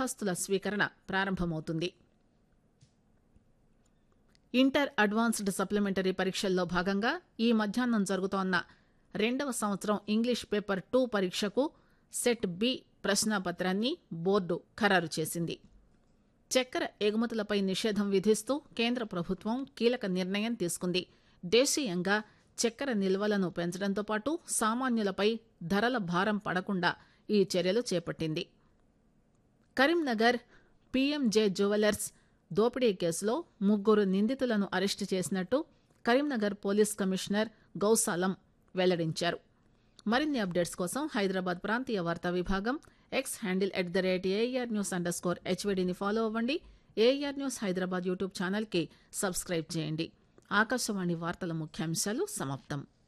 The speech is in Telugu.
దరఖాస్తుల స్వీకరణ ప్రారంభమవుతుంది ఇంటర్ అడ్వాన్స్డ్ సప్లిమెంటరీ పరీక్షల్లో భాగంగా ఈ మధ్యాహ్నం జరుగుతోన్న రెండవ సంవత్సరం ఇంగ్లీష్ పేపర్ టూ పరీక్షకు సెట్ బి ప్రశ్నాపత్రాన్ని బోర్డు ఖరారు చేసింది చక్కెర ఎగుమతులపై నిషేధం విధిస్తూ కేంద్ర ప్రభుత్వం కీలక నిర్ణయం తీసుకుంది దేశీయంగా చక్కెర నిల్వలను పెంచడంతో పాటు సామాన్యులపై ధరల భారం పడకుండా ఈ చర్యలు చేపట్టింది కరీంనగర్ పీఎంజే జ్యువెలర్స్ దోపిడీ కేసులో ముగ్గురు నిందితులను అరెస్టు చేసినట్టు కరీంనగర్ పోలీస్ కమిషనర్ గౌసాలం వెల్లడించారు మరిన్ని అప్డేట్స్ కోసం హైదరాబాద్ ప్రాంతీయ వార్తా విభాగం X handle at the rate AR news under score హెచ్వీడీని ఫాలో అవ్వండి ఏఆర్ న్యూస్ హైదరాబాద్ యూట్యూబ్ ఛానల్కి సబ్స్క్రైబ్ చేయండి ఆకాశవాణి వార్తల ముఖ్యాంశాలు సమాప్తం